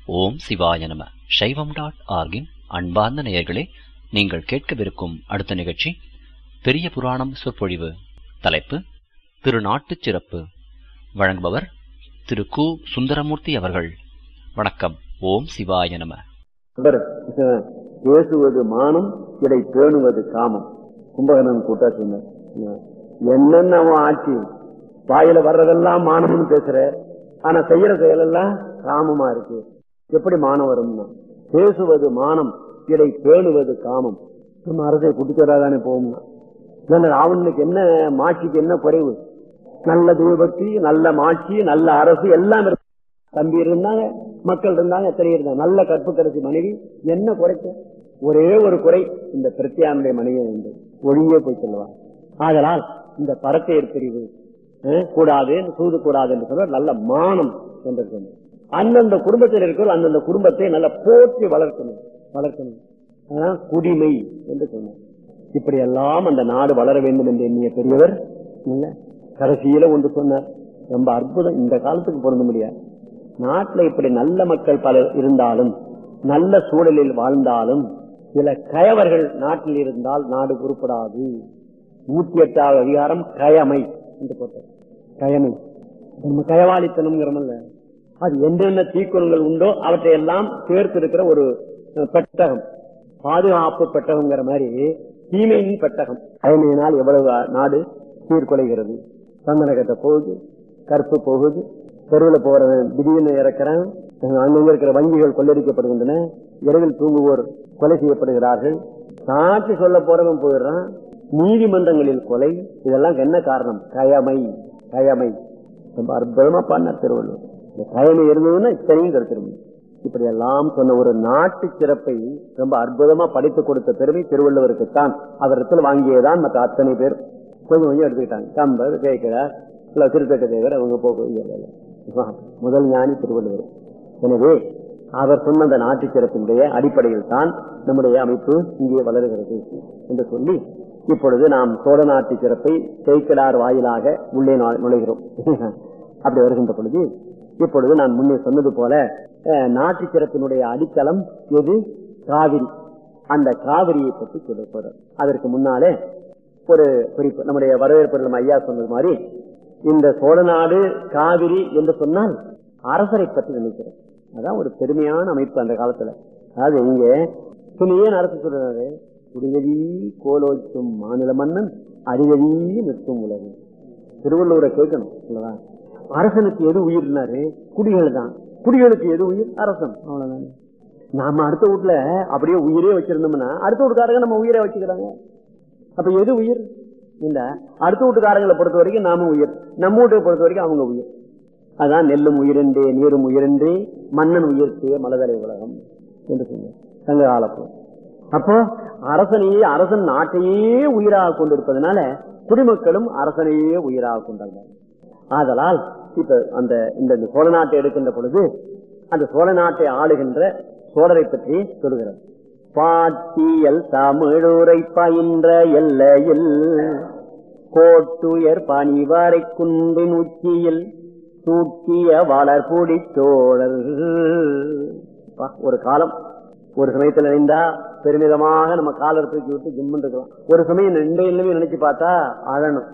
ஓம் சிவாய நம சைவம் டாட் ஆர்கின் அன்பார்ந்த நேயர்களே நீங்கள் கேட்கவிருக்கும் அடுத்த நிகழ்ச்சி பெரிய புராணம் சொற்பொழிவு தலைப்பு திருநாட்டுச் சிறப்பு வழங்குபவர் திரு கு சுந்தரமூர்த்தி அவர்கள் வணக்கம் ஓம் சிவாய நம அவர் பேசுவது மானம் இடை பேணுவது காமம் கும்பகர்ணன் கூட்டா சொன்னார் என்னென்ன அவன் ஆட்சி வாயில வர்றதெல்லாம் மானம்னு பேசுற ஆனா செய்யற செயலெல்லாம் காமமா இருக்கு எப்படி மானம் வரும்னா பேசுவது மானம் இடை பேணுவது காமம் நம்ம அரசை குட்டிச்சோராதானே போகும்னா நல்ல ராவணனுக்கு என்ன மாட்சிக்கு என்ன குறைவு நல்ல தூபக்தி நல்ல மாட்சி நல்ல அரசு எல்லாம் இருக்கு தம்பி இருந்தாங்க மக்கள் இருந்தாங்க எத்தனை இருந்தாங்க நல்ல கற்பு கடைசி மனைவி என்ன குறைக்க ஒரே ஒரு குறை இந்த பிரத்யானுடைய மனைவி உண்டு ஒழியே போய் சொல்லுவார் ஆதலால் இந்த பரத்தையர் பிரிவு அஹ், கூடாது சூது கூடாது என்று சொல்ற நல்ல மானம் என்று சொன்னார் அந்தந்த குடும்பத்தில் இருக்கிற அந்தந்த குடும்பத்தை நல்ல போற்றி வளர்க்கணும் வளர்க்கணும் அதான் குடிமை என்று சொன்னார் இப்படி எல்லாம் அந்த நாடு வளர வேண்டும் என்று எண்ணிய பெரியவர் இல்ல கடைசியில ஒன்று சொன்னார் ரொம்ப அற்புதம் இந்த காலத்துக்கு பொருந்த முடியாது நாட்டுல இப்படி நல்ல மக்கள் பலர் இருந்தாலும் நல்ல சூழலில் வாழ்ந்தாலும் சில கயவர்கள் நாட்டில் இருந்தால் நாடு உருப்படாது நூத்தி எட்டாவது அதிகாரம் கயமை என்று போட்டார் கயமை நம்ம கயவாளித்தனம்ங்கிறமல்ல அது என்னென்ன தீக்குணங்கள் உண்டோ அவற்றை எல்லாம் சேர்த்து இருக்கிற ஒரு அஹ், பெட்டகம் பாதுகாப்பு பெட்டகம்ங்கிற மாதிரி தீமையின் பெட்டகம் கயமையினால் எவ்வளவு நாடு சீர்குலைகிறது சந்தன கட்ட போகுது கற்பு போகுது தெருவில் போறவன் திடீர்னு இறக்குறான் அங்கங்க இருக்கிற வங்கிகள் கொள்ளடிக்கப்படுகின்றன இரவில் தூங்குவோர் கொலை செய்யப்படுகிறார்கள் சாட்சி சொல்ல போறவன் போயிடுறான் நீதிமன்றங்களில் கொலை இதெல்லாம் என்ன காரணம் கயமை கயமை ரொம்ப அற்புதமா பண்ணார் திருவள்ளுவர் இந்த கயமை இருந்ததுன்னா இத்தனையும் கருத்திரும் இப்படி எல்லாம் சொன்ன ஒரு நாட்டு சிறப்பை ரொம்ப அற்புதமா படித்து கொடுத்த பெருமை திருவள்ளுவருக்குத்தான் அவரிடத்தில் வாங்கியதான் மற்ற அத்தனை பேர் கொஞ்சம் கொஞ்சம் எடுத்துக்கிட்டாங்க கம்பர் கேட்கிறார் இல்ல திருத்தக்க தேவர் அவங்க போக முதல் ஞானி திருவள்ளுவர் எனவே அவர் சொன்ன அந்த நாட்டு சிறப்பினுடைய அடிப்படையில் தான் நம்முடைய அமைப்பு இங்கே வளருகிறது என்று சொல்லி இப்பொழுது நாம் சோழ நாட்டு சிறப்பை செய்கலார் வாயிலாக உள்ளே நுழை- நுழைகிறோம் அப்படி வருகின்ற பொழுது இப்பொழுது நான் முன்னே சொன்னது போல அஹ், நாட்டு சிறப்பினுடைய அடித்தளம் எது காவிரி அந்த காவிரியை பற்றி சொல்ல போறோம் அதற்கு முன்னாலே ஒரு குறிப்பு நம்முடைய வரவேற்பு நம்ம ஐயா சொன்னது மாதிரி இந்த சோழநாடு காவிரி என்று சொன்னால் அரசரை பற்றி நினைக்கிறேன் அதான் ஒரு பெருமையான அமைப்பு அந்த காலத்துல அதாவது இங்க துணியன் அரசு சொல்றாரு குடிகதி கோலோச்சும் மாநில மன்னன் அடிகதி நிற்கும் உலகம் திருவள்ளூரை கேட்கணும் இல்லவா அரசனுக்கு எது உயிர்னாரு குடிகள் தான் குடிகளுக்கு எது உயிர் அரசன் அவ்வளவுதானே நாம அடுத்த வீட்டுல அப்படியே உயிரே வச்சிருந்தோம்னா அடுத்த வீட்டுக்காரங்க நம்ம உயிரை வச்சுக்கிறாங்க அப்ப எது உயிர் இல்ல அடுத்த வீட்டுக்காரங்களை பொறுத்த வரைக்கும் நாம உயிர் நம்ம வீட்டை பொறுத்த வரைக்கும் அவங்க உயிர் அதான் நெல்லும் உயிரென்றே நீரும் உயிரென்றே மன்னன் உயிர்த்தே மலதரை உலகம் என்று சொன்னார் சங்க காலப்போ அப்போ அரசனையே அரசன் நாட்டையே உயிராக கொண்டிருப்பதனால குடிமக்களும் அரசனையே உயிராக கொண்டார்கள் ஆதலால் இப்ப அந்த இந்த இந்த சோழ நாட்டை எடுக்கின்ற பொழுது அந்த சோழ நாட்டை ஆளுகின்ற சோழரை பற்றி சொல்கிறார் பாட்டியல் தமிழுரை பயின்ற எல்லையில் கோட்டுயர் பணிவாரை குன்றின் உச்சியில் தூக்கிய வளர்புடி சோழர் பா, ஒரு காலம் ஒரு சமயத்துல நினைந்தா பெருமிதமாக நம்ம காலர் தூக்கி விட்டு ஜிம்மன் இருக்கலாம் ஒரு சமயம் இன்றைய நிலைமை நினைச்சு பார்த்தா அழணும்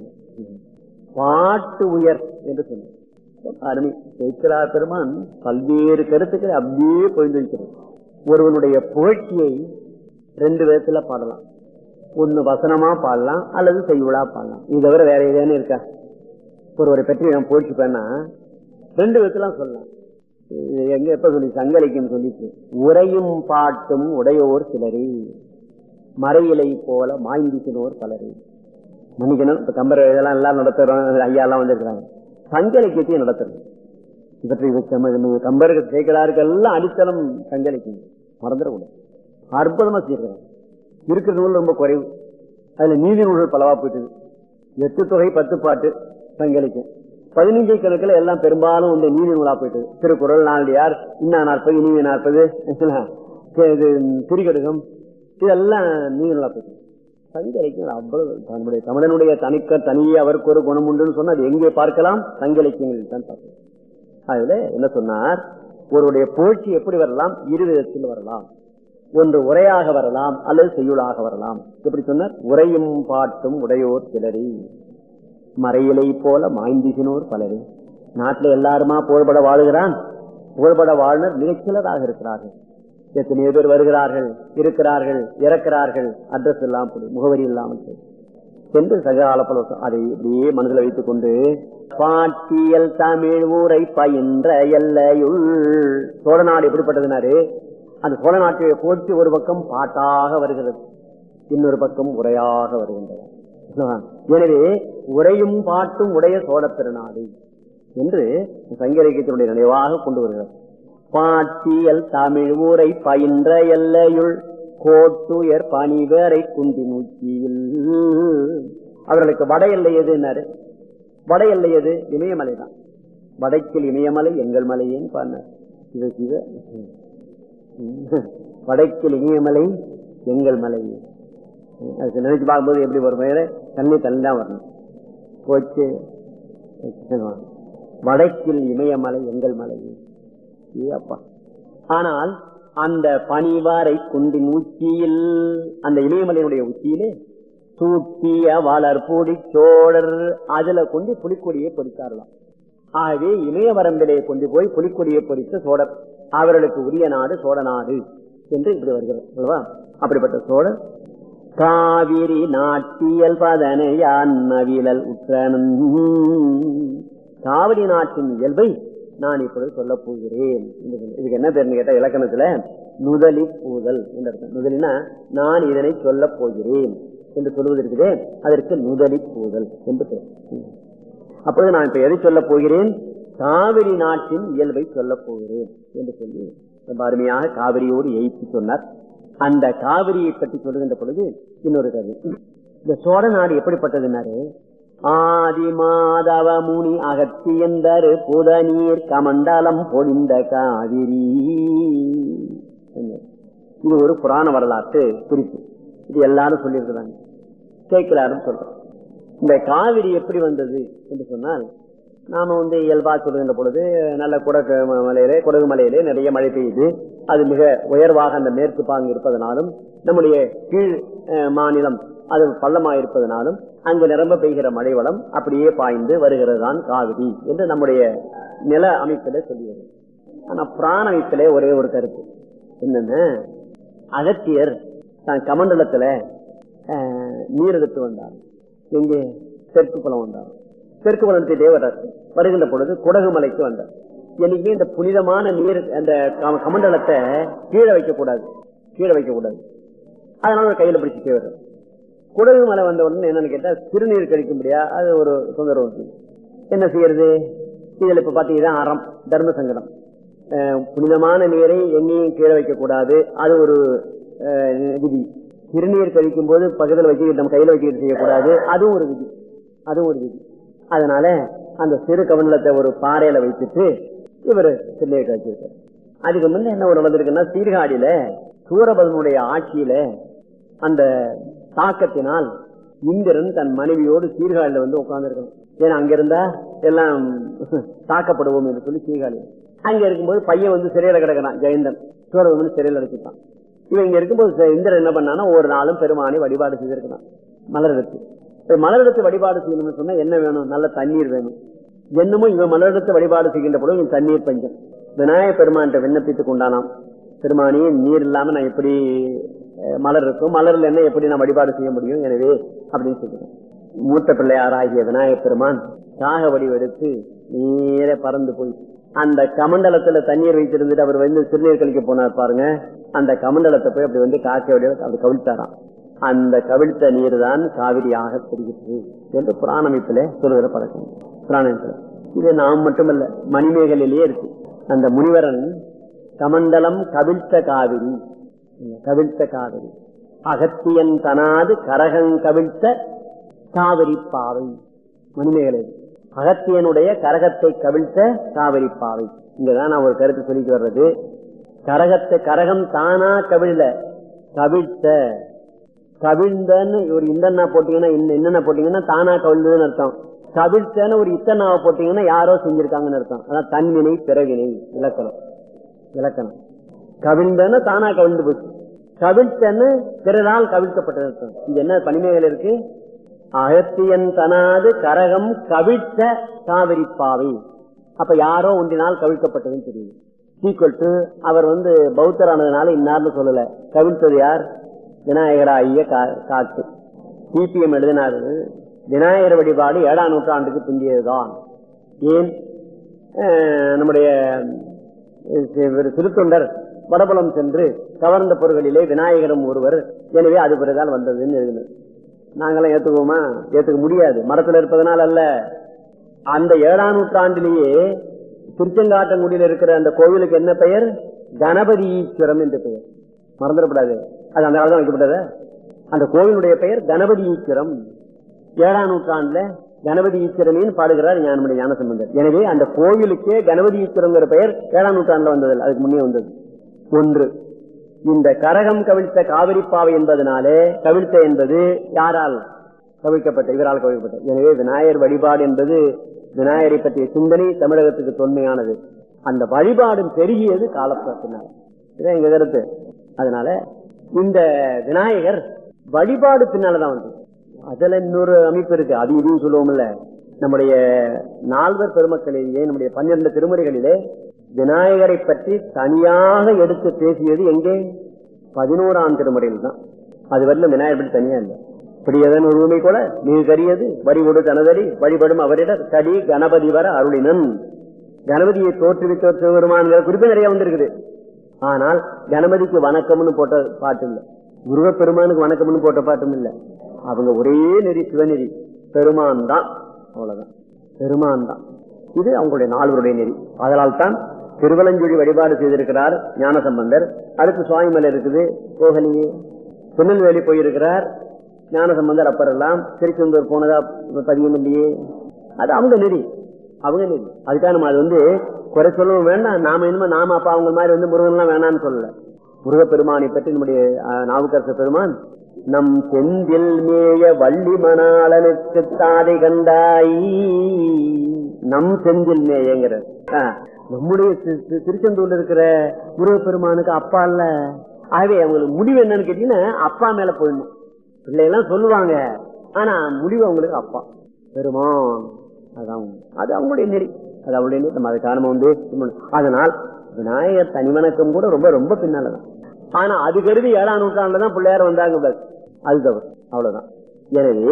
பாட்டு உயர் என்று சொன்னார் அருமை ஜெயிக்கிறார் பெருமான் பல்வேறு கருத்துக்களை அப்படியே பொழிந்து வைக்கிறது ஒருவனுடைய புகழ்ச்சியை ரெண்டு விதத்துல பாடலாம் ஒண்ணு வசனமா பாடலாம் அல்லது செய்யுளா பாடலாம் இது தவிர வேற ஏதேனும் இருக்கா ஒருவரை பற்றி நான் புகழ்ச்சிப்பேன்னா ரெண்டு விதத்துல சொல்லலாம் இது எங்க எப்ப சொல்லி சங்கலிக்கும் சொல்லிச்சு உரையும் பாட்டும் உடையோர் சிலரே மறையிலை போல மாய்ந்திக்கினோர் பலரே மன்னிக்கணும் இப்ப கம்பர் இதெல்லாம் எல்லாம் நடத்துறோம் ஐயா எல்லாம் வந்திருக்கிறாங்க சங்கலிக்கத்தையும் நடத்துறது இவற்றை இது நம்ம- நம்ம கம்பருக்கு சேர்க்கிறாருக்கு எல்லாம் அடித்தளம் சங்கலிக்கும் மறந்துடக்கூடாது அற்புதமா செய்யறாங்க இருக்கிற நூல் ரொம்ப குறைவு அதுல நீதி நூல்கள் பலவா போயிட்டு எட்டு தொகை பத்து பாட்டு சங்கலிக்கும் பதினஞ்சு கணக்குல எல்லாம் பெரும்பாலும் இந்த நீதி நூலா போயிட்டு திருக்குறள் நாலடியார் இன்னா நாற்பது இனிய நாற்பது இது திரிகடுகம் இதெல்லாம் நீதி நூலா போயிட்டு சங்கலிக்கும் அவ்வளவு நம்முடைய தமிழனுடைய தனிக்க தனியே அவருக்கு ஒரு குணம் உண்டுன்னு சொன்னா அது எங்கே பார்க்கலாம் சங்கலிக்கங்களில் தான் பார்க்கலாம் அதுல என்ன சொன்னார் ஒருடைய புகழ்ச்சி எப்படி வரலாம் இரு விதத்தில் வரலாம் ஒன்று உரையாக வரலாம் அல்லது செய்யுளாக வரலாம் எப்படி சொன்னார் உரையும் பாட்டும் உடையோர் சிலரி மறையிலை போல மாய்ந்திசினோர் பலரே நாட்டில் எல்லாருமா புகழ்பட வாழுகிறான் புகழ்பட வாழ்னர் மிகச்சிலராக இருக்கிறார்கள் எத்தனையோ பேர் வருகிறார்கள் இருக்கிறார்கள் இறக்கிறார்கள் அட்ரஸ் எல்லாம் போய் முகவரி இல்லாமல் போய் சென்று சகால பலவசம் அதை இப்படியே மனதில் வைத்துக் கொண்டு பாட்டியல் தமிழ் ஊரை பயின்ற எல்லையுள் சோழ நாடு எப்படிப்பட்டதுனாரு அந்த சோழ நாட்டை போற்றி ஒரு பக்கம் பாட்டாக வருகிறது இன்னொரு பக்கம் உரையாக வருகின்றது எனவே உரையும் பாட்டும் உடைய சோழ பெருநாடு என்று சங்க இலக்கியத்தினுடைய நினைவாக கொண்டு வருகிறார் பாட்டியல் தமிழ் ஊரை பயின்ற எல்லையுள் கோட்டுயர் பணிவேரை குந்தி நூச்சியில் அவர்களுக்கு வட எல்லை எதுனாரு வட எல்லை எது இமயமலை தான் வடக்கில் இமயமலை எங்கள் மலையேன்னு பாடினார் சிவ சிவ வடக்கில் இமயமலை எங்கள் மலையே அதுக்கு நினைச்சு பார்க்கும்போது எப்படி வரும் வேற தண்ணி தண்ணி தான் வரணும் போச்சு வடக்கில் இமயமலை எங்கள் மலையே அப்பா ஆனால் அந்த பனிவாரை குண்டின் உச்சியில் அந்த இமயமலையினுடைய உச்சியிலே தூக்கிய வளர்பூடி சோழர் அதுல கொண்டு புலிக்கொடியை பொறித்தாரலாம் ஆகவே இமயவரம்பிலே கொண்டு போய் புலிக்கொடியை பொறித்த சோழர் அவர்களுக்கு உரிய நாடு சோழ நாடு என்று இப்படி வருகிறது அல்லவா அப்படிப்பட்ட சோழர் காவிரி நாட்டியல் பதனையான் நவிழல் உற்றனும் காவிரி நாட்டின் இயல்பை நான் இப்பொழுது சொல்ல போகிறேன் இதுக்கு என்ன பேருன்னு கேட்டா இலக்கணத்துல நுதலி பூதல் என்று அர்த்தம் நுதலினா நான் இதனை சொல்ல போகிறேன் என்று சொல்லுவது இருக்குதே அதற்கு நுதலி பூதல் என்று பேர் அப்பொழுது நான் இப்ப எதை சொல்ல போகிறேன் காவிரி நாட்டின் இயல்பை சொல்ல போகிறேன் என்று சொல்லி ரொம்ப அருமையாக காவிரியோடு எய்த்து சொன்னார் அந்த காவிரியை பற்றி சொல்லுகின்ற பொழுது இன்னொரு கதை இந்த சோழ நாடு எப்படிப்பட்டதுன்னாரு ஆதி மாதவ முனி அகத்தியந்தரு புத நீர் கமண்டலம் பொழிந்த காவிரி இது ஒரு புராண வரலாற்று குறிப்பு இது எல்லாரும் சொல்லியிருக்கிறாங்க கேட்கலாரும் சொல்றோம் இந்த காவிரி எப்படி வந்தது என்று சொன்னால் நாம வந்து இயல்பா சொல்லுகின்ற பொழுது நல்ல குடகு மலையிலே குடகு மலையிலே நிறைய மழை பெய்யுது அது மிக உயர்வாக அந்த மேற்கு பாங்கு இருப்பதனாலும் நம்முடைய கீழ் மாநிலம் அது பள்ளமாக இருப்பதனாலும் அங்கு நிரம்ப பெய்கிற மழை வளம் அப்படியே பாய்ந்து வருகிறது தான் காவிரி என்று நம்முடைய நில அமைப்பில சொல்லுவது ஆனா பிராண அமைப்பிலே ஒரே ஒரு கருத்து என்னென்ன அகத்தியர் தான் கமண்டலத்துல நீர் எடுத்து வந்தார் எங்கே தெற்கு குளம் வந்தார் தெற்கு குளத்திலே வர்றார் வருகின்ற பொழுது குடகு மலைக்கு வந்தார் என்னைக்குமே இந்த புனிதமான நீர் அந்த கமண்டலத்தை கீழே வைக்க கூடாது கீழே வைக்க கூடாது அதனால கையில பிடிச்சிட்டே வர்றார் குடகு மலை வந்த உடனே என்னன்னு கேட்டா சிறுநீர் கழிக்க முடியா அது ஒரு தொந்தரவு என்ன செய்யறது இதுல இப்ப பாத்தீங்கன்னா அறம் தர்ம சங்கடம் புனிதமான நீரை எங்கேயும் கீழே வைக்க கூடாது அது ஒரு விதி சிறுநீர் கழிக்கும் போது பக்கத்தில் வச்சுக்கிட்டு நம்ம கையில வச்சுக்கிட்டு செய்யக்கூடாது அதுவும் ஒரு விதி அதுவும் ஒரு விதி அதனால அந்த சிறு கமண்டலத்தை ஒரு பாறையில வைத்துட்டு இவர் சிறுநீர் கழிச்சிருக்காரு அதுக்கு முன்ன என்ன ஒரு நடந்திருக்குன்னா சீர்காழியில சூரபதனுடைய ஆட்சியில அந்த தாக்கத்தினால் இந்திரன் தன் மனைவியோடு சீர்காழியில வந்து உட்கார்ந்துருக்கணும் ஏன்னா அங்க இருந்தா எல்லாம் தாக்கப்படுவோம் என்று சொல்லி சீர்காழி அங்க இருக்கும்போது பையன் வந்து சிறையில கிடக்கிறான் ஜெயந்தன் சூரபதன் சிறையில் அடைச்சிட்டான் இவன் இங்க இருக்கும்போது இந்திரன் என்ன பண்ணானா ஒரு நாளும் பெருமானை வழிபாடு செய்திருக்கிறான் மலரெடுத்து மலரெடுத்து வழிபாடு செய்யணும்னு சொன்னா என்ன வேணும் நல்ல தண்ணீர் வேணும் என்னமோ இவன் மலரெடுத்து வழிபாடு செய்கின்ற பொழுது இவன் தண்ணீர் பஞ்சம் விநாயக பெருமான் விண்ணப்பித்துக் கொண்டானாம் பெருமானி நீர் இல்லாம நான் எப்படி மலர் இருக்கும் மலர்ல என்ன எப்படி நான் வழிபாடு செய்ய முடியும் எனவே அப்படின்னு சொல்லுவேன் மூத்த பிள்ளையாராகிய விநாயக பெருமான் காக வடிவெடுத்து நேர பறந்து போய் அந்த கமண்டலத்துல தண்ணீர் வைத்திருந்துட்டு அவர் வந்து சிறுநீர் கழிக்க போனார் பாருங்க அந்த கமண்டலத்தை போய் அப்படி வந்து காக்க வடிவ அப்படி கவிழ்த்தாராம் அந்த கவிழ்த்த நீர் தான் காவிரியாக தெரிகிறது என்று புராணமைப்பில சொல்லுகிற பழக்கம் புராணத்துல இது நாம் மட்டுமல்ல மணிமேகலையிலேயே இருக்கு அந்த முனிவரன் கமண்டலம் கவிழ்த்த காவிரி கவிழ்த்த காவிரி அகத்தியன் தனாது கரகங் கவிழ்த்த காவிரி பாவை மணிமேகலை அகத்தியனுடைய கரகத்தை கவிழ்த்த காவிரி பாவை இங்கதான் நான் ஒரு கருத்து சொல்லிட்டு வர்றது கரகத்தை கரகம் தானா கவிழ்ல கவிழ்த்த கவிழ்ந்தன்னு ஒரு இந்தன்னா போட்டீங்கன்னா என்னென்ன போட்டீங்கன்னா தானா கவிழ்ந்ததுன்னு அர்த்தம் கவிழ்த்தன்னு ஒரு இத்தனாவை போட்டீங்கன்னா யாரோ செஞ்சிருக்காங்கன்னு அர்த்தம் அதான் தன்வினை பிறவினை இலக்கணம் இலக்கணம் கவிழ்ந்தன தானா கவிழ்ந்து போச்சு கவிழ்த்தன்னு பிறரால் கவிழ்க்கப்பட்டது இங்க என்ன பனிமேகல் இருக்கு அகத்தியன் தனாது கரகம் கவிழ்த்த காவிரி பாவை அப்ப யாரோ ஒன்றினால் கவிழ்க்கப்பட்டதுன்னு தெரியுது ஈக்குவல் டு அவர் வந்து பௌத்தரானதுனால இன்னார்னு சொல்லல கவிழ்த்தது யார் விநாயகராகிய காட்டு சிபிஎம் எழுதினாரு விநாயகர் வழிபாடு ஏழாம் நூற்றாண்டுக்கு பிந்தியதுதான் ஏன் நம்முடைய திருத்தொண்டர் வடபுலம் சென்று கவர்ந்த பொருள்களிலே விநாயகரும் ஒருவர் எனவே அது பிறகுதான் வந்ததுன்னு எழுதினது நாங்களாம் ஏத்துக்குவோமா ஏத்துக்க முடியாது மரத்துல இருப்பதனால் அல்ல அந்த ஏழாம் நூற்றாண்டிலேயே திருச்செங்காட்டங்குடியில் இருக்கிற அந்த கோவிலுக்கு என்ன பெயர் கணபதி ஈஸ்வரம் என்று பெயர் மறந்துடக்கூடாது அது அந்த காலத்தில் வைக்கப்பட்டது அந்த கோவிலுடைய பெயர் கணபதி ஈஸ்வரம் ஏழாம் நூற்றாண்டுல கணபதி ஈஸ்வரமேன்னு பாடுகிறார் ஞானமுடைய ஞானசம்பந்தர் எனவே அந்த கோவிலுக்கே கணபதி ஈஸ்வரங்கிற பெயர் ஏழாம் நூற்றாண்டுல வந்தது அதுக்கு முன்னே வந்தது ஒன்று இந்த கரகம் கவிழ்த்த காவிரிப்பாவை என்பதனாலே கவிழ்த்த என்பது யாரால் கவிழ்க்கப்பட்ட இவரால் கவிழ்க்கப்பட்ட எனவே விநாயகர் வழிபாடு என்பது விநாயகரை பற்றிய சிந்தனை தமிழகத்துக்கு தொன்மையானது அந்த வழிபாடு பெருகியது காலப்பினால் இதான் எங்க கருத்து அதனால இந்த விநாயகர் வழிபாடு பின்னாலதான் வந்து அதுல இன்னொரு அமைப்பு இருக்கு அது இதுவும் சொல்லுவோம்ல நம்முடைய நால்வர் பெருமக்களிலேயே நம்முடைய பன்னிரண்டு திருமுறைகளிலே விநாயகரை பற்றி தனியாக எடுத்து பேசியது எங்கே பதினோராம் திருமுறையில் தான் அது வரல விநாயகர் பற்றி தனியா இல்லை பிடியதன் உரிமை கூட நீ கரியது வடிகொடு தனதடி வழிபடும் அவரிடர் கடி கணபதி வர அருளினன் கணபதியை தோற்றுவித்த பெருமான்கிற குறிப்பு நிறைய வந்திருக்குது ஆனால் கணபதிக்கு வணக்கம்னு போட்ட பாட்டு இல்லை முருகப்பெருமானுக்கு வணக்கம்னு போட்ட பாட்டும் இல்லை அவங்க ஒரே நெறி சிவநெறி பெருமான் தான் அவ்வளவுதான் பெருமான் தான் இது அவங்களுடைய நால்வருடைய நெறி அதனால் தான் திருவலஞ்சுழி வழிபாடு செய்திருக்கிறார் ஞானசம்பந்தர் அடுத்து சுவாமிமலை இருக்குது போகலியே திருநெல்வேலி போயிருக்கிறார் ஞானசம்பந்தர் அப்பர் எல்லாம் திருச்செந்தூர் போனதா பதியம் இல்லையே அது அவங்க நெறி அவங்க நெறி அதுக்காக நம்ம அது வந்து குறை சொல்லவும் வேண்டாம் நாம இனிமே நாம அப்பா அவங்க மாதிரி வந்து முருகன்லாம் வேணாம்னு சொல்லல முருகப்பெருமானை பற்றி நம்முடைய நாவுக்கரச பெருமான் நம் செந்தில் மேய வள்ளி மணாளனுக்கு தாதை கண்டாய் நம் செந்தில் மேயங்கிற நம்முடைய திருச்செந்தூர்ல இருக்கிற முருகப்பெருமானுக்கு அப்பா இல்ல ஆகவே அவங்களுக்கு முடிவு என்னன்னு கேட்டீங்கன்னா அப்பா மேல போயிடணும் பிள்ளையெல்லாம் சொல்லுவாங்க ஆனா முடிவு அவங்களுக்கு அப்பா பெருமான் அதான் அது அவங்களுடைய நெறி அது அவங்களுடைய நெறி நம்ம அதுக்கான வந்து அதனால் விநாயகர் தனிவணக்கம் கூட ரொம்ப ரொம்ப பின்னாலதான் ஆனா அது கருதி ஏழாம் நூற்றாண்டுல தான் பிள்ளையார் வந்தாங்க அது தவறு அவ்வளவுதான் எனவே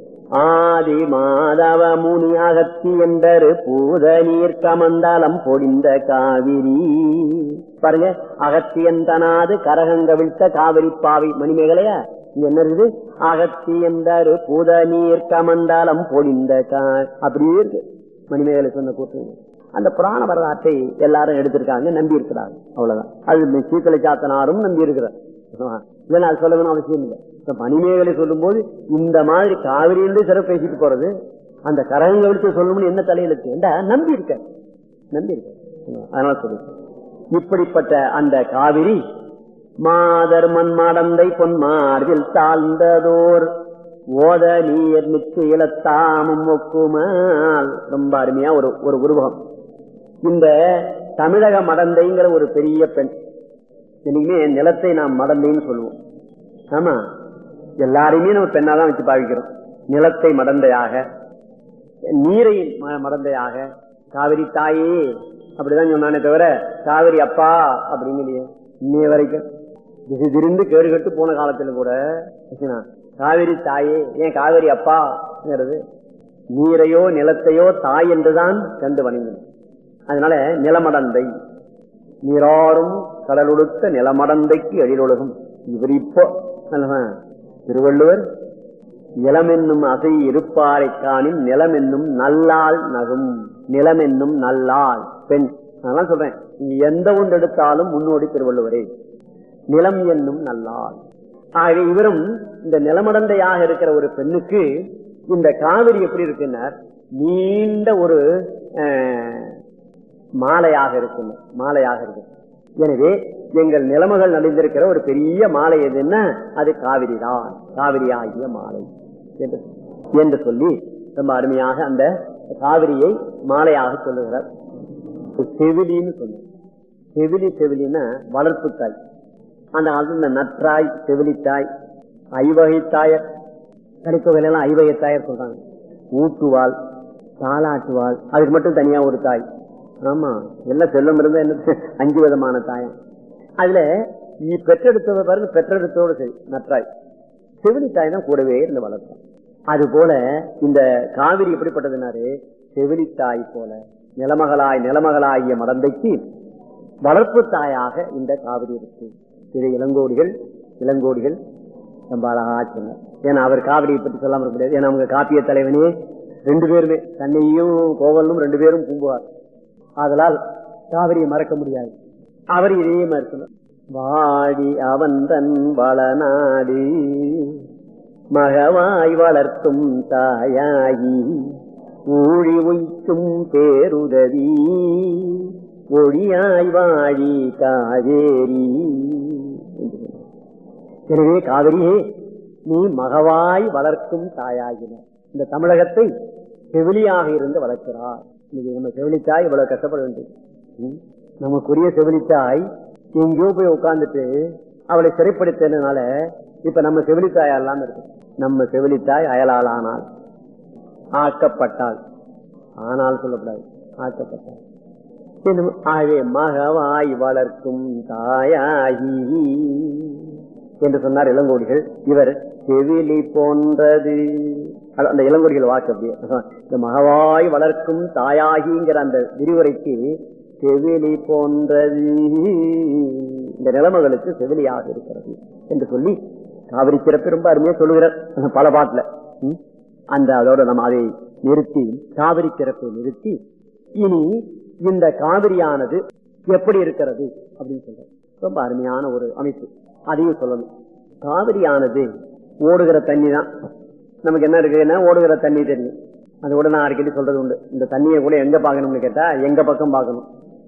ஆதி மாதவ முனி அகத்தி என்றரு பூத நீர் கமந்தாலம் பொடிந்த காவிரி பாருங்க அகத்தியன் தனாது கரகங்கவிழ்த்த காவிரி பாவி மணிமேகலையா இங்க என்ன இருக்குது அகத்தி என்றரு பூத நீர் கமண்டாலம் பொடிந்த கா அப்படியே இருக்கு மணிமேகலை சொன்ன கூட்டு அந்த புராண வரலாற்றை எல்லாரும் எடுத்திருக்காங்க நம்பி இருக்கிறாங்க அவ்வளவுதான் அது சீக்கலை சாத்தனாரும் நம்பி இருக்கிறார் இதனால் சொல்லணும்னு அவசியம் இல்லை மணிமேகலை சொல்லும் போது இந்த மாதிரி காவிரியிலிருந்து சிறப்பு பேசிட்டு போறது அந்த கரகங்க விழித்து சொல்லணும்னு என்ன தலையெழுத்து என்றா நம்பி இருக்க நம்பி இருக்க அதனால சொல்லு இப்படிப்பட்ட அந்த காவிரி மாதர் மண் மாடந்தை பொன் மார்பில் தாழ்ந்ததோர் ஓத நீர் மிச்சு இலத்தாமும் ஒக்குமால் ரொம்ப அருமையா ஒரு ஒரு உருவகம் இந்த தமிழக மடந்தைங்கிற ஒரு பெரிய பெண் இன்னைக்குமே நிலத்தை நாம் மடந்தைன்னு சொல்லுவோம் ஆமா எல்லாரையுமே நம்ம பெண்ணாதான் வச்சு பாவிக்கிறோம் நிலத்தை மடந்தையாக நீரை மடந்தையாக காவிரி தாயே அப்படிதான் சொன்னானே தவிர காவிரி அப்பா அப்படின்னு இல்லையே இன்னைய வரைக்கும் திசை திரிந்து கேடு கட்டு போன காலத்துல கூட காவிரி தாயே ஏன் காவிரி அப்பாங்கிறது நீரையோ நிலத்தையோ தாய் என்றுதான் கண்டு வணங்கினோம் அதனால நிலமடந்தை நீராறும் கடலுடுத்த நிலமடந்தைக்கு எழிலொழுகும் இவர் இப்போ திருவள்ளுவர் இளம் என்னும் அசை இருப்பாரை காணின் நிலம் என்னும் நல்லாள் நகும் நிலம் என்னும் நல்லாள் பெண் அதெல்லாம் சொல்றேன் எந்த ஒன்று எடுத்தாலும் முன்னோடி திருவள்ளுவரே நிலம் என்னும் நல்லாள் ஆக இவரும் இந்த நிலமடந்தையாக இருக்கிற ஒரு பெண்ணுக்கு இந்த காவிரி எப்படி இருக்குன்னார் நீண்ட ஒரு மாலையாக இருக்கும் மாலையாக இருக்கு எனவே எங்கள் நிலைமைகள் நடந்திருக்கிற ஒரு பெரிய மாலை எதுன்னா அது காவிரி தான் காவிரி ஆகிய மாலை என்று சொல்லி ரொம்ப அருமையாக அந்த காவிரியை மாலையாக சொல்லுகிறார் செவிலின்னு சொன்ன செவிலி செவிலின்னா வளர்ப்பு தாய் அந்த காலத்துல இந்த நற்றாய் செவிலித்தாய் ஐவகை தாயர் கலித்தொகையில ஐவகை தாயர் சொல்றாங்க ஊட்டுவாள் தாளாட்டுவாள் அதுக்கு மட்டும் தனியா ஒரு தாய் ஆமா எல்லாம் செல்லம் இருந்தா என்ன அஞ்சு விதமான தாயம் அதுல நீ பெற்றெடுத்தவ பாருங்க பெற்றெடுத்தோட சரி நற்றாய் செவிலி தாய் தான் கூடவே இருந்து வளர்த்தான் அது போல இந்த காவிரி எப்படிப்பட்டதுனாரு செவிலி தாய் போல நிலமகளாய் நிலமகளாகிய மடந்தைக்கு வளர்ப்பு தாயாக இந்த காவிரி இருக்கு இது இளங்கோடிகள் இளங்கோடிகள் ரொம்ப அழகா சொன்னார் ஏன்னா அவர் காவிரியை பற்றி சொல்லாம இருக்க முடியாது ஏன்னா அவங்க காப்பிய தலைவனே ரெண்டு பேருமே தன்னையும் கோவலும் ரெண்டு பேரும் கும்புவார் ஆதலால் காவிரியை மறக்க முடியாது அவர் இதே மாதிரி சொன்னார் வாடி அவன் தன் வளநாடு மகவாய் வளர்த்தும் தாயாகி ஊழி உய்க்கும் பேருதவி ஒழியாய் வாழி காவேரி எனவே காவிரியே நீ மகவாய் வளர்க்கும் தாயாகின இந்த தமிழகத்தை செவிலியாக இருந்து வளர்க்கிறார் இன்னைக்கு நம்ம செவிலித்தாய் இவ்வளவு கஷ்டப்பட வேண்டியது ம்? நமக்குரிய செவிலித்தாய் எங்கேயோ போய் உட்கார்ந்துட்டு அவளை சிறைப்படுத்தினால இப்ப நம்ம செவிலித்தாய் இல்லாம இருக்கு நம்ம செவிலித்தாய் அயலாளானால் ஆக்கப்பட்டாள் ஆனால் சொல்லக்கூடாது ஆக்கப்பட்டாள் என்னும் ஆகவே மகவாய் வளர்க்கும் தாயாகி என்று சொன்னார் இளங்கோடிகள் இவர் செவிலி போன்றது அது அந்த இளங்கோடிகள் வாக்கு அப்படியே இந்த மகவாய் வளர்க்கும் தாயாகிங்கிற அந்த விரிவுரைக்கு செவிலி போன்றது இந்த நிலைமைகளுக்கு செவிலியாக இருக்கிறது என்று சொல்லி காவிரி சிறப்பு ரொம்ப அருமையா சொல்லுகிறார் பல பாட்டுல ம்? அந்த அதோட நம்ம அதை நிறுத்தி காவிரி சிறப்பை நிறுத்தி இனி இந்த காவிரியானது எப்படி இருக்கிறது அப்படின்னு சொல்றாரு ரொம்ப அருமையான ஒரு அமைப்பு அதையும் சொல்லணும் காவிரியானது ஓடுகிற தண்ணி தான் நமக்கு என்ன இருக்குன்னா ஓடுகிற தண்ணி தெரியும் அது கூட நான் அடிக்கடி சொல்றது உண்டு இந்த தண்ணியை கூட எங்க பார்க்கணும்னு கேட்டா எங்க பக்கம் பார்க்கணும்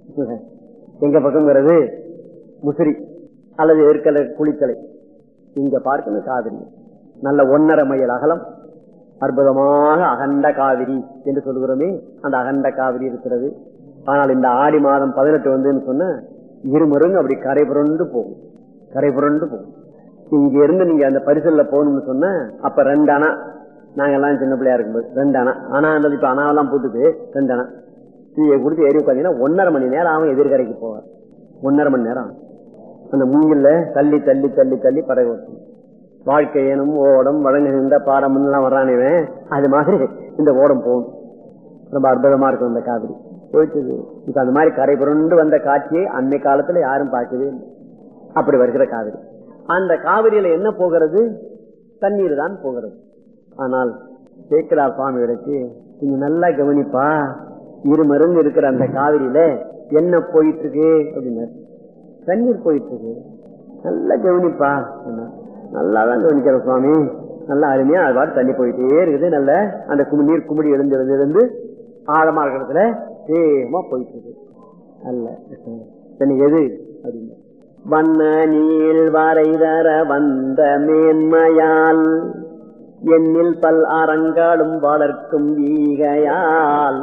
எங்க பக்கம்ங்கிறது முசிறி அல்லது ஏற்கலை குளித்தலை இங்க பார்க்கணும் காவிரி நல்ல ஒன்னரை மைல் அகலம் அற்புதமாக அகண்ட காவிரி என்று சொல்கிறோமே அந்த அகண்ட காவிரி இருக்கிறது ஆனால் இந்த ஆடி மாதம் பதினெட்டு வந்துன்னு சொன்ன இருமருங்க அப்படி கரை புரண்டு போகும் கரை புரண்டு போகும் இங்க இருந்து நீங்க அந்த பரிசல்ல போகணும்னு சொன்ன அப்ப ரெண்டு அணா நாங்க எல்லாம் சின்ன பிள்ளையா இருக்கும்போது ரெண்டு அணா அணான்றது இப்ப அணாவெல்லாம் பூத்துக்கு ரெண்டு அணா தீயை கொடுத்து ஏறி உட்காந்தீங்கன்னா ஒன்னரை மணி நேரம் ஆகும் எதிர்கரைக்கு போவார் ஒன்னரை மணி நேரம் ஆகும் அந்த மூங்கில்ல தள்ளி தள்ளி தள்ளி தள்ளி படகு ஓட்டணும் வாழ்க்கை எனும் ஓடம் வழங்குகின்ற பாடம் எல்லாம் வர்றானேவன் அது மாதிரி இந்த ஓடம் போகணும் ரொம்ப அற்புதமா இருக்கும் இந்த காவிரி போயிட்டு இப்ப அந்த மாதிரி கரை புரண்டு வந்த காட்சியை அன்னை காலத்துல யாரும் பார்க்கவே இல்லை அப்படி வருகிற காவிரி அந்த காவிரியில என்ன போகிறது தண்ணீர் தான் போகிறது ஆனால் சேக்கரா சுவாமிகளுக்கு நீங்க நல்லா கவனிப்பா இரு மருந்து இருக்கிற அந்த காவிரியில என்ன போயிட்டு இருக்கு அப்படின்னாரு தண்ணீர் போயிட்டு இருக்கு நல்லா கவனிப்பா சொன்னார். நல்லா தான் கவனிக்கிற சுவாமி நல்லா அருமையா அது பாட்டு தண்ணி போயிட்டே இருக்குது நல்ல அந்த குமி நீர் குமிடி எழுந்து எழுந்து எழுந்து ஆழமா இருக்கிறதுல வேகமா போயிட்டு இருக்கு அல்ல தண்ணி எது அப்படின்னு வண்ண நீள் வரைதர வந்த மேன்மையால் என்னில் பல் அரங்காலும் வளர்க்கும் ஈகையால்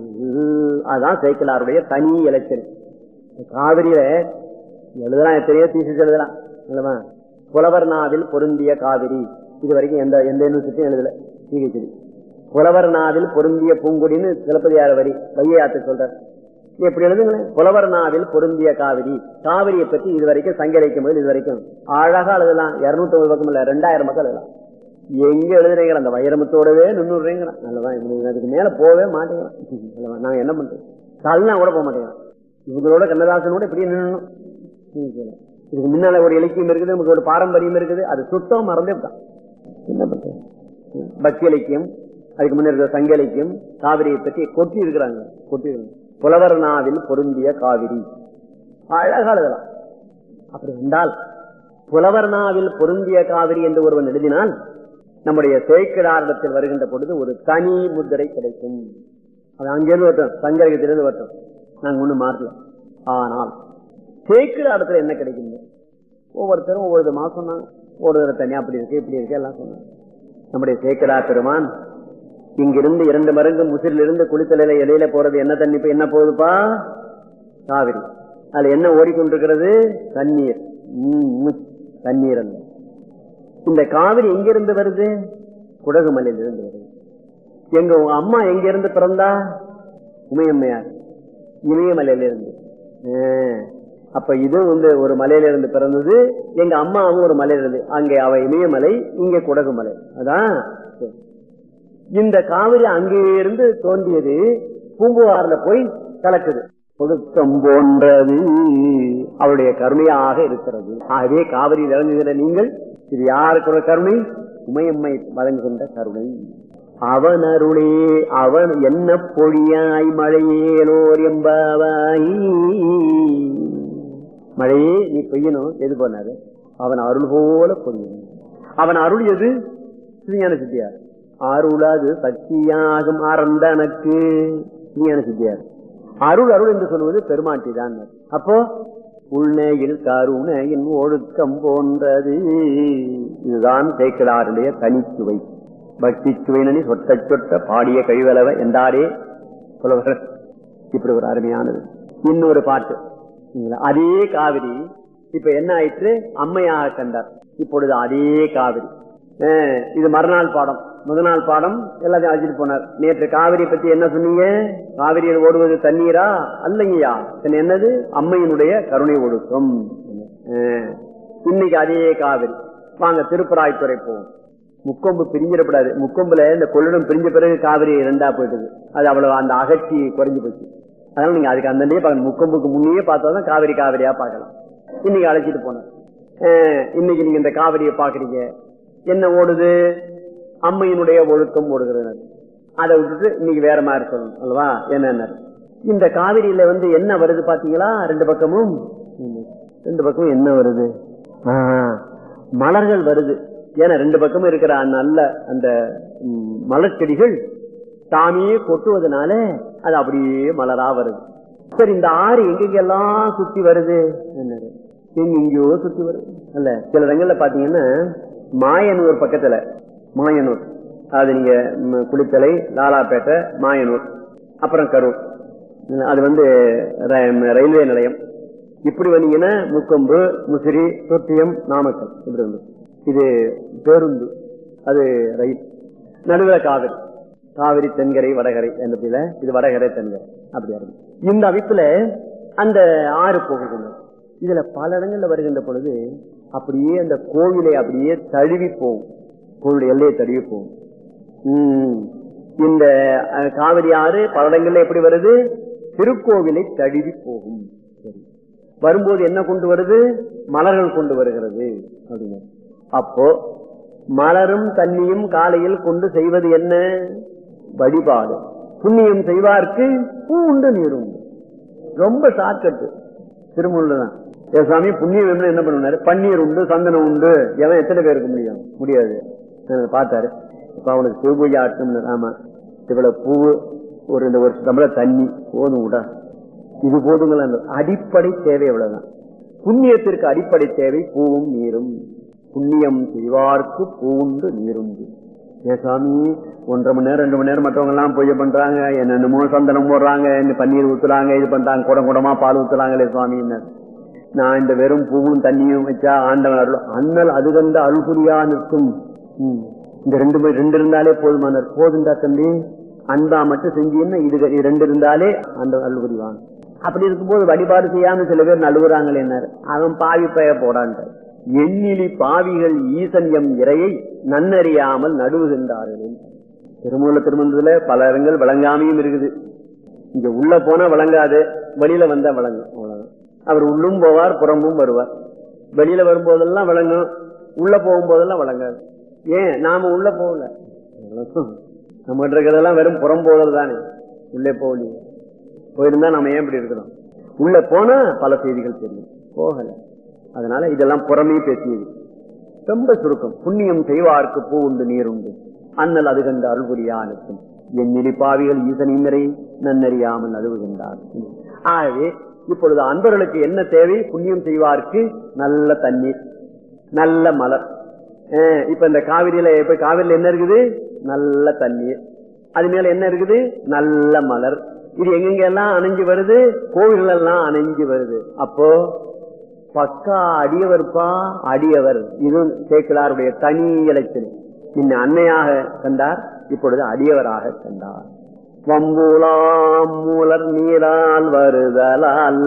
அதான் சேக்கலாருடைய தனி இலச்சல் காவிரியில எழுதலாம் எத்தனையோ தீசிச்சு எழுதலாம் இல்லவா புலவர் நாவில் பொருந்திய காவிரி இது வரைக்கும் எந்த எந்த யூனிவர்சிட்டியும் எழுதல சிகிச்சை புலவர் நாவில் பொருந்திய பூங்குடின்னு சிலப்பதியார வரி வையாத்து சொல்றார் இது எப்படி எழுதுங்களேன் புலவர் நாவில் பொருந்திய காவிரி காவிரியை பற்றி இது வரைக்கும் சங்க இலக்கியம் முதல் இது வரைக்கும் அழகா எழுதலாம் இருநூத்தி ஐம்பது பக்கம் இல்ல ரெண்டாயிரம் பக்கம் எழுதலாம் எங்க எழுதுறீங்க அந்த வைரமத்தோடவே நின்றுறீங்கிறான் நல்லதான் இவனுக்கு அதுக்கு மேல போகவே மாட்டேங்கிறான் நல்லவா நாங்க என்ன பண்றோம் தள்ளா கூட போக மாட்டேங்கிறான் இவங்களோட கண்ணதாசனோட இப்படியே நின்னணும் இதுக்கு முன்னால ஒரு இலக்கியம் இருக்குது நமக்கு ஒரு பாரம்பரியம் இருக்குது அது சுத்தம் மறந்தே விட்டான் என்ன பண்றது பக்தி இலக்கியம் அதுக்கு முன்ன இருக்கிற சங்க இலக்கியம் காவிரியை பற்றி கொட்டி இருக்கிறாங்க கொட்டி இருக்காங்க. புலவர் நாவில் பொருந்திய காவிரி அழகா எழுதலாம் அப்படி என்றால் புலவர் நாவில் பொருந்திய காவிரி என்று ஒருவன் எழுதினால் நம்முடைய சேக்கிடாரிடத்தில் வருகின்ற பொழுது ஒரு தனி முத்திரை கிடைக்கும் அது அங்கிருந்து வரட்டும் சங்கரகத்திலிருந்து வரட்டும் நாங்க ஒண்ணு மாறல ஆனால் சேக்கிடாரத்துல என்ன கிடைக்குங்க ஒவ்வொருத்தரும் ஒவ்வொரு விதமா சொன்னாங்க ஒரு தடவை தனியா அப்படி இருக்கு இப்படி இருக்கு எல்லாம் சொன்னாங்க நம்முடைய சேக்கடா பெருமான் இங்கிருந்து இரண்டு மருங்கு முசிலிருந்து குளித்தலையில இடையில போறது என்ன தண்ணி இப்ப என்ன போகுதுப்பா காவிரி அதுல என்ன ஓடிக்கொண்டிருக்கிறது தண்ணீர் ம், ம், தண்ணீர் அல்ல இந்த காவிரி எங்கிருந்து வருது குடகுமலையில இருந்து வருது எங்க உங்க அம்மா எங்க இருந்து பிறந்தா உமையம்மையார் இமயமலையில இருந்து ஆ. அப்ப இது வந்து ஒரு மலையில இருந்து பிறந்தது எங்க அம்மாவும் ஒரு மலையில இருந்து அங்கே அவ இமயமலை இங்க குடகுமலை அதான் சரி. இந்த காவிரி அங்கே இருந்து தோன்றியது பூம்புகார்ல போய் கலக்குது ஒதுக்கம் போன்றது அவருடைய கருணையாக இருக்கிறது ஆகவே காவிரி இறங்குகிற நீங்கள் இது யாருக்கு ஒரு கருணை உமையம்மை வழங்குகின்ற கருணை அவன் அருளே அவன் என்ன பொழியாய் மழையேலோர் எம்பாவாய் மழையே நீ பெய்யணும் எது பண்ணாரு அவன் அருள் போல பொழியணும் அவன் அருள் எது சிறியான சித்தியார் அருளது சக்தியாகும் அறந்தனக்கு சிறியான சித்தியார் அருள் அருள் என்று சொல்வது பெருமாட்டி தான் அப்போ உள்நேயில் கருணையின் ஒழுக்கம் போன்றது இதுதான் சேக்கிடாருடைய தனிச்சுவை பக்தி சுவைனி சொட்ட சொட்ட பாடிய கழிவளவ என்றாரே புலவர் இப்படி ஒரு அருமையானது இன்னொரு பாட்டு சரிங்களா? அதே காவிரி இப்ப என்ன ஆயிற்று அம்மையாக கண்டார் இப்பொழுது அதே காவிரி அஹ், இது மறுநாள் பாடம் முதல் நாள் பாடம் எல்லாத்தையும் அழைச்சிட்டு போனார் நேற்று காவிரி பத்தி என்ன சொன்னீங்க காவிரியில் ஓடுவது தண்ணீரா அல்லங்கய்யா பின்ன என்னது அம்மையினுடைய கருணை ஒழுக்கம் அஹ், இன்னைக்கு அதே காவிரி வாங்க திருப்பராய்த்துறை போவோம் முக்கொம்பு பிரிஞ்சிடப்படாது முக்கொம்புல இந்த கொள்ளிடம் பிரிஞ்ச பிறகு காவிரி ரெண்டா போயிட்டது அது அவ்வளவு அந்த அகற்றி குறைஞ்சு போச்சு அதனால நீங்க அதுக்கு அந்த பார்க்கணும் முக்கொம்புக்கு முன்னையே பார்த்தாதான் காவிரி காவிரியா பார்க்கலாம் இன்னைக்கு அழைச்சிட்டு போனேன் அஹ் இன்னைக்கு நீங்க இந்த காவிரியை பாக்குறீங்க என்ன ஓடுது அம்மையினுடைய ஒழுக்கம் ஓடுகிறது அதை விட்டுட்டு இன்னைக்கு வேற மாதிரி சொல்லணும் அல்லவா என்ன இந்த காவிரியில வந்து என்ன வருது பாத்தீங்களா ரெண்டு பக்கமும் ரெண்டு பக்கமும் என்ன வருது ஆஹ், மலர்கள் வருது ஏன்னா ரெண்டு பக்கமும் இருக்கிற அந்த நல்ல அந்த ம், மலர்ச்செடிகள் தாமே கொட்டுவதனால அது அப்படியே மலரா வருது சரி இந்த ஆறு எங்கெங்கெல்லாம் சுத்தி வருது என்னது எங்கெங்கயோ சுத்தி வருது அல்ல சில இடங்கள்ல பாத்தீங்கன்னா மாயனூர் பக்கத்துல மாயனூர் அது நீங்க ம், குளித்தலை லாலாப்பேட்டை மாயனூர் அப்புறம் கரூர் அது வந்து ர- ரயில்வே நிலையம் இப்படி வந்தீங்கன்னா முக்கொம்பு முசிறி தொட்டியம் நாமக்கல் இப்படி வந்து இது பேருந்து அது ரயில் நடுவில் காவிரி காவிரி தென்கரை வடகரை என்பதில இது வடகரை தென்கரை அப்படியா இருக்கு இந்த அமைப்புல அந்த ஆறு போகுது இதுல பல இடங்கள்ல வருகின்ற பொழுது அப்படியே அந்த கோவிலை அப்படியே தழுவி போகும் கோவிலுடைய எல்லையை தழுவி போகும் உம் இந்த அஹ், காவிரி ஆறு பல இடங்கள்ல எப்படி வருது திருக்கோவிலை தழுவி போகும் சரி வரும்போது என்ன கொண்டு வருது மலர்கள் கொண்டு வருகிறது அப்படிங்க அப்போ மலரும் தண்ணியும் காலையில் கொண்டு செய்வது என்ன வழிபாடு புண்ணியம் செய்வார்க்கு பூ உண்டு நீர் உண்டு ரொம்ப ஷார்ட்கட்டு திருமூல தான் ஏ சாமி புண்ணியம் வேணும்னா என்ன பண்ணுவாரு பன்னீர் உண்டு சந்தனம் உண்டு எவன் எத்தனை பேருக்கு முடியும் முடியாது அஹ் பார்த்தாரு இப்ப அவனுக்கு சிவ பூஜை ஆட்டும் ஆமா இவ்வளவு பூ ஒரு இந்த ஒரு டம்ளர் தண்ணி போதும் விட இது போதுங்களா அடிப்படை தேவை எவ்வளவுதான் புண்ணியத்திற்கு அடிப்படை தேவை பூவும் நீரும் புண்ணியம் செய்வார்க்கு பூண்டு நீருண்டு ஏ சாமி ஒன்றரை மணி நேரம் ரெண்டு மணி நேரம் மற்றவங்க எல்லாம் பூஜை பண்றாங்க என்னென்னமோ சந்தனம் போடுறாங்க இந்த பன்னீர் ஊத்துறாங்க இது பண்றாங்க குடம் குடமா பால் ஊத்துறாங்களே சுவாமி என்ன நான் இந்த வெறும் பூவும் தண்ணியும் வச்சா ஆண்டவன் அருள் அண்ணல் அது கண்ட அருள் புரியா நிற்கும் ம். இந்த ரெண்டு மணி ரெண்டு இருந்தாலே போதுமானார் போதுண்டா தம்பி அன்பா மட்டும் செஞ்சீங்கன்னா இது இது ரெண்டு இருந்தாலே அந்த அருள் புரிவான் அப்படி இருக்கும்போது வழிபாடு செய்யாம சில பேர் நழுவுறாங்களே என்ன அவன் பாவி பெய போடான்ட்டார் எண்ணிலி பாவிகள் ஈசன் எம் இறையை நன்னறியாமல் நடுவுகின்றார்கள் திருமூல திருமந்தத்துல பல இடங்கள் விளங்காமையும் இருக்குது இங்க உள்ள போனா விளங்காது வெளியில வந்தா விளங்கும் அவ்வளவுதான் அவர் உள்ளும் போவார் புறமும் வருவார் வெளியில வரும்போதெல்லாம் விளங்கும் உள்ள போகும்போதெல்லாம் விளங்காது ஏன் நாம உள்ள போகல நம்ம இருக்கிறதெல்லாம் வெறும் புறம் போதல் தானே உள்ளே போகலையே போயிருந்தா நாம ஏன் இப்படி இருக்கிறோம் உள்ள போனா பல செய்திகள் தெரியும் போகல அதனால இதெல்லாம் புறமே பேசியது ரொம்ப சுருக்கம் புண்ணியம் செய்வார்க்கு பூ உண்டு நீர் உண்டு அண்ணல் அது கண்டு அருள்புரியா நிற்கும் என் நினைப்பாவிகள் ஈசனிந்தரை நன்னறியாமல் நழுவுகின்றார் ஆகவே இப்பொழுது அன்பர்களுக்கு என்ன தேவை புண்ணியம் செய்வார்க்கு நல்ல தண்ணீர் நல்ல மலர் அஹ் இப்ப இந்த காவிரியில இப்ப காவிரியில என்ன இருக்குது நல்ல தண்ணீர் அது மேல என்ன இருக்குது நல்ல மலர் இது எங்கெங்க எல்லாம் அணைஞ்சு வருது கோவில்கள் எல்லாம் அணைஞ்சு வருது அப்போ பக்கா அடியவர்ப்பா அடியவர் இது சேக்கிலாருடைய தனி இலட்சணம் முன்ன அன்னையாக கண்டார் இப்பொழுது அடியவராக கண்டார் வம்புலாம் மூலர் நீரால் வருதலால்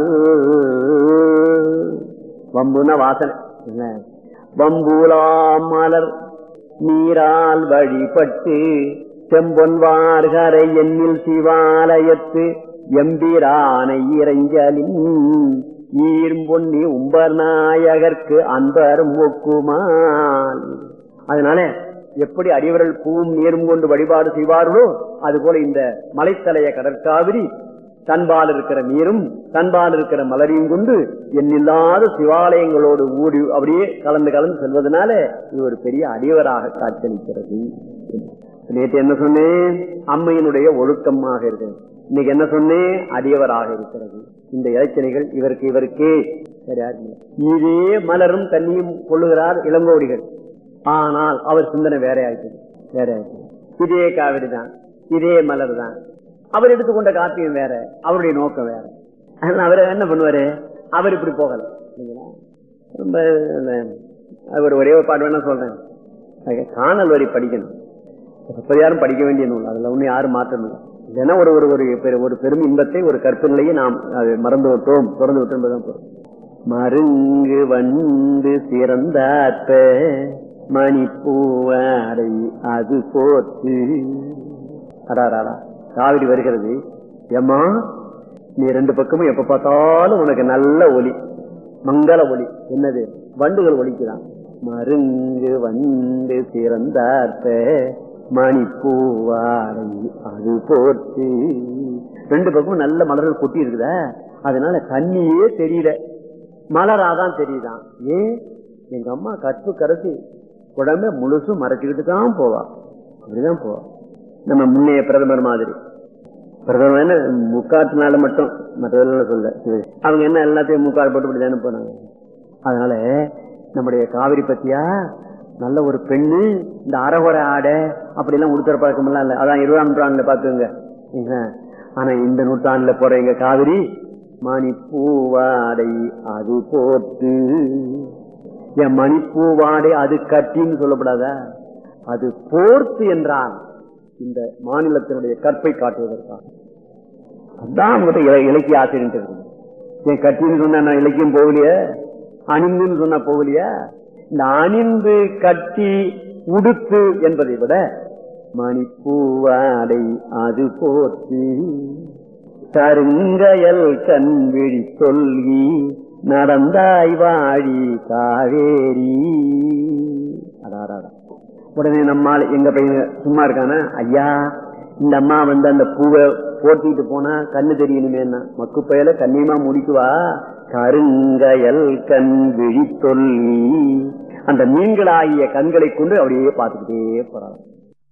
வம்புன வாசனை என்ன வம்புலாம் மலர் நீரால் வழிபட்டு செம்பொன்வார்கரை எண்ணில் சிவாலயத்து எம்பிரானை இறைஞ்சலின் ஈர்ம்பொன்னி உம்பர் நாயகர்க்கு அன்பர் ஒக்குமால் அதனால எப்படி அடியவர்கள் பூவும் நீரும் கொண்டு வழிபாடு செய்வார்களோ அதுபோல இந்த மலைத்தலைய கடற்காவிரி தன்பால் இருக்கிற நீரும் தன்பால் இருக்கிற மலரையும் கொண்டு எண்ணில்லாத சிவாலயங்களோடு ஊடி அப்படியே கலந்து கலந்து செல்வதனால இது ஒரு பெரிய அடியவராக காட்சியளிக்கிறது நேற்று என்ன சொன்னேன் அம்மையினுடைய ஒழுக்கமாக இருக்கிறது இன்னைக்கு என்ன சொன்னேன் அடியவராக இருக்கிறது இந்த இலச்சனைகள் இவருக்கு இவருக்கே சரியா இதே மலரும் தண்ணியும் கொள்ளுகிறார் இளங்கோடிகள் ஆனால் அவர் சிந்தனை வேற ஆயிட்டது வேற ஆயிட்டது இதே காவிரி தான் இதே மலர் தான் அவர் எடுத்துக்கொண்ட காப்பியம் வேற அவருடைய நோக்கம் வேற அவர் என்ன பண்ணுவாரு அவர் இப்படி போகல ரொம்ப அவர் ஒரே ஒரு பாட்டு வேணா சொல்றேன் காணல் வரி படிக்கணும் எப்படியாரும் படிக்க வேண்டிய நூல் அதுல ஒண்ணு யாரும் மாற்றணும் இல்லைன்னா ஒரு ஒரு ஒரு ஒரு பெரும் இன்பத்தை ஒரு கற்பினையே நாம் மறந்து விட்டோம் திறந்து விட்டோம் என்பதுதான் பொருள் மருங்கு வந்து சிறந்தாற்ப மணிப்பூவாரை அது போட்டு அடாராடா காவிரி வருகிறது ஏமா நீ ரெண்டு பக்கமும் எப்ப பார்த்தாலும் உனக்கு நல்ல ஒலி மங்கள ஒலி என்னது வண்டுகள் ஒலிக்குதான் மருங்கு வந்து சிறந்தார்த்த மணிப்பூவாரை அது போட்டு ரெண்டு பக்கமும் நல்ல மலர்கள் கொட்டி இருக்குத அதனால தண்ணியே தெரியல மலராதான் தெரியுதான் ஏன் எங்க அம்மா கற்பு கரைச்சி உடம்பே முழுசும் மறைச்சுக்கிட்டு தான் போவா அப்படிதான் போவா நம்ம முன்னைய பிரதமர் மாதிரி பிரதமர் என்ன முக்காட்டுனால மட்டும் மற்றதெல்லாம் சொல்ல அவங்க என்ன எல்லாத்தையும் முக்காடு போட்டு தானே போனாங்க அதனால நம்முடைய காவிரி பத்தியா நல்ல ஒரு பெண்ணு இந்த அறகுறை ஆடை அப்படி எல்லாம் உடுத்துற பழக்கம் எல்லாம் இல்ல அதான் இருபதாம் நூற்றாண்டுல பாத்துங்க ஆனா இந்த நூற்றாண்டுல போற எங்க காவிரி மணிப்பூவாடை அது போட்டு என் மணிப்பூவாடை அது கட்டின்னு சொல்லப்படாதா அது போர்த்து என்றான் இந்த மாநிலத்தினுடைய கற்பை காட்டுவதற்காக அதான் அவங்ககிட்ட இலக்கிய ஆசிரியர் என் கட்டின்னு சொன்னா நான் இலக்கியம் போகலையே அணிந்துன்னு சொன்னா போகலையா இந்த அணிந்து கட்டி உடுத்து என்பதை விட மணிப்பூவாடை அது போர்த்து கருங்கயல் கண் விழி சொல்லி நடந்தாய் வாழி காவேரி அடாராடா உடனே நம்மால் எங்க பையன் சும்மா இருக்கானா ஐயா இந்த அம்மா வந்து அந்த பூவை போட்டிட்டு போனா கண்ணு தெரியணுமே மக்கு பயல கண்ணியமா முடிக்குவா கருங்கயல் கண் விழி சொல்லி அந்த மீன்களாகிய கண்களை கொண்டு அப்படியே பார்த்துக்கிட்டே போறாங்க